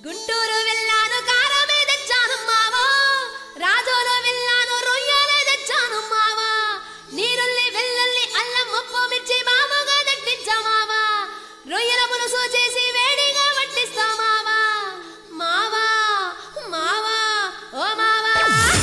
గుంటూరు వెళ్ళాను కారమే తెచ్చాను మావా రాజోలో వెళ్ళాను రొయ్యలే తెచ్చాను మావా నీరుల్లి వెల్లుల్లి అల్లం ఉప్పు మిర్చి మామగా దట్టించా మావా రొయ్యల పులుసు చేసి వేడిగా వడ్డిస్తా మావా మావా మావా ఓ మావా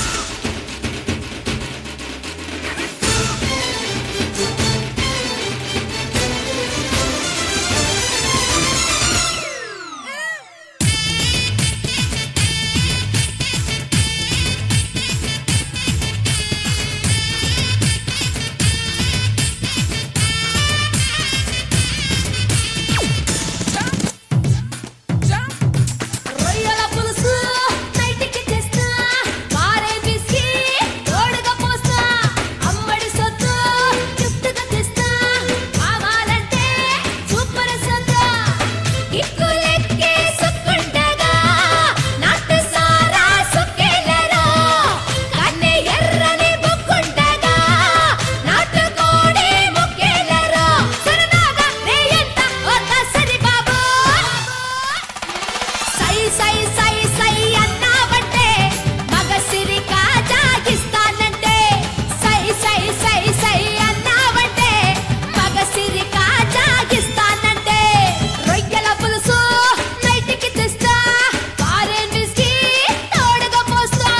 రొయ్యల పులుసు నైట్కి తెస్తా మారే బిస్కి తోడుగా పోస్తా అమ్మడి సొత్తు గిఫ్ట్గా తెస్తా కావాలంటే సూపర్ సొత్తు కిక్కులెక్కే సుక్కుండగా నాటు సారా సుక్కేలరా కన్నె ఎర్రని బుక్కుండగా నాటు కోడి ముక్కేలరా సరదాగా రేయంత ఓ దసరి బాబు సై సై సై సై అన్నావంటే మగ సిరి కాజాగిస్తానంటే సై సై సై సై అన్నావంటే మగ సిరి కాజాగిస్తానంటే రొయ్యల పులుసు నైట్కి తెస్తా ఫారెన్ విస్కీ తోడుగా పోస్తా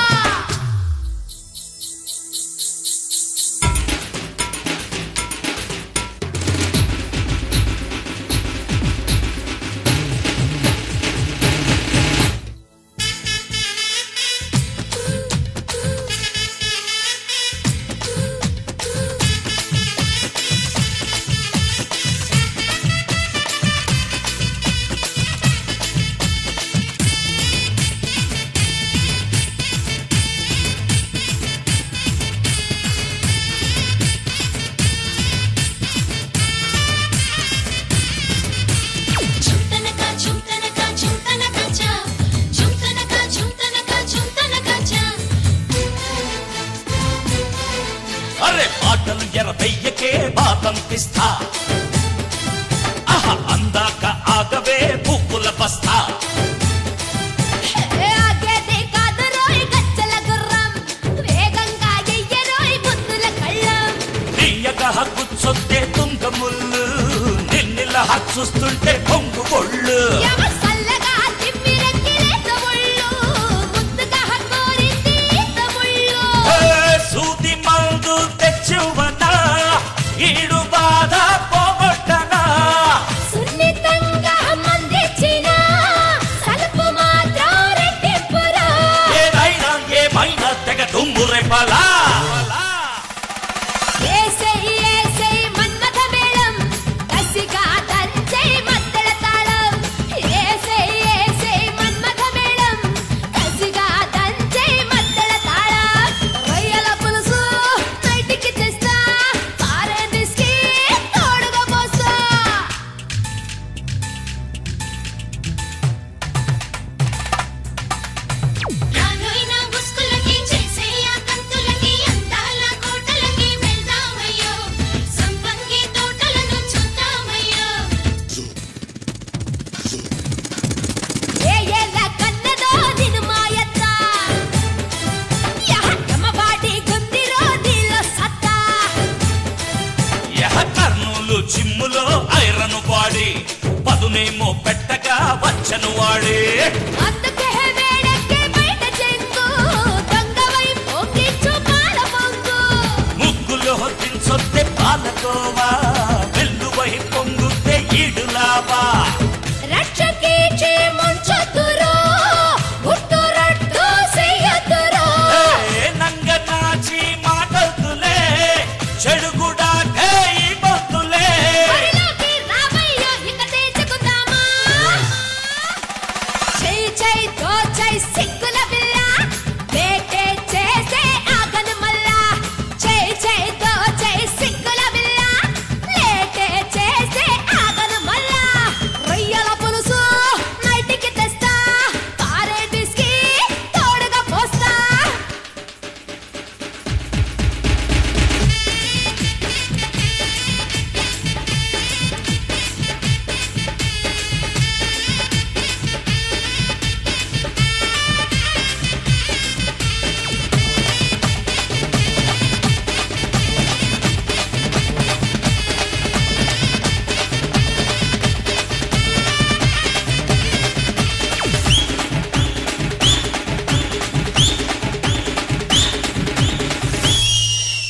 చుంతనక చుంతనక చుంతనక చా చుంతనక చుంతనక చుంతనక చా అరే పాటలు ఎరవెయ్యకే బాతంపిస్తా ఆహ అందాక ఆగవే పువ్వుల బస్తా ఏ ఆగేది కాదు రోయ్ గజ్జల గుర్రం వేగంగా ఎయ్యరోయ్ ముద్దుల కళ్ళం తీయగా కూర్చొద్దే తుంగ ముళ్ళు నిన్నెల చూస్తుంటే కొంగు కొళ్ళు యమ సల్లగా తిమ్మిరెక్కిలేత ఒళ్ళు ముద్దుగా కోరింది తముళ్ళు ఏ సూది మందు తెచ్చివనా ఈడు బాధ పోగొట్టనా సున్నితంగా మందిచ్చిన సలుపు మాత్రం రెట్టింపురా ఏదైనా ఏమైనా తెగ దుమ్ము రేపాలా ఏసై ఏసై మన్మథ మేళం కసిగా దంచై మద్దెల తాళం ఏసై ఏసై మన్మథ మేళం కసిగా దంచై మద్దెల తాళం రొయ్యల పులుసు నైట్కి తెస్తా పారే బిస్కీ తోడుగా పోస్తా రానోయిన ముస్కులకి చేసేయ కంతులకి అందాల కోటలకి వెళ్దామయ్యో సంపంగి తోటలను చూద్దామయ్యో ఏ ఏల కన్నదో నిన్ను మాయత్త యహ వాడి గుందిరో నీలో సత్తా యహ కర్నూలు చిమ్ములో ఐరను వాడి పదునేమో పెట్టగా వచ్చను వాడే అందుకే వేడెక్కే బయట చెంగు దొంగవై పొంగిచ్చు పాల పొంగు ముగ్గులో దించొద్దే పాలకోవా వెల్లువై పొంగుతే ఈడులావా రక్షకీచి ముంచతురో గుట్టు రట్టు చెయ్యతురో ఏ నంగ నాచి మాటతులే చెడుగుడా ఈ బొత్తులే బరిలోకి రావయ్యో ఇక తెచ్చుకుందామా చెయ్యి చెయ్యి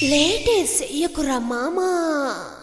లేటే చెయ్యకురా మామా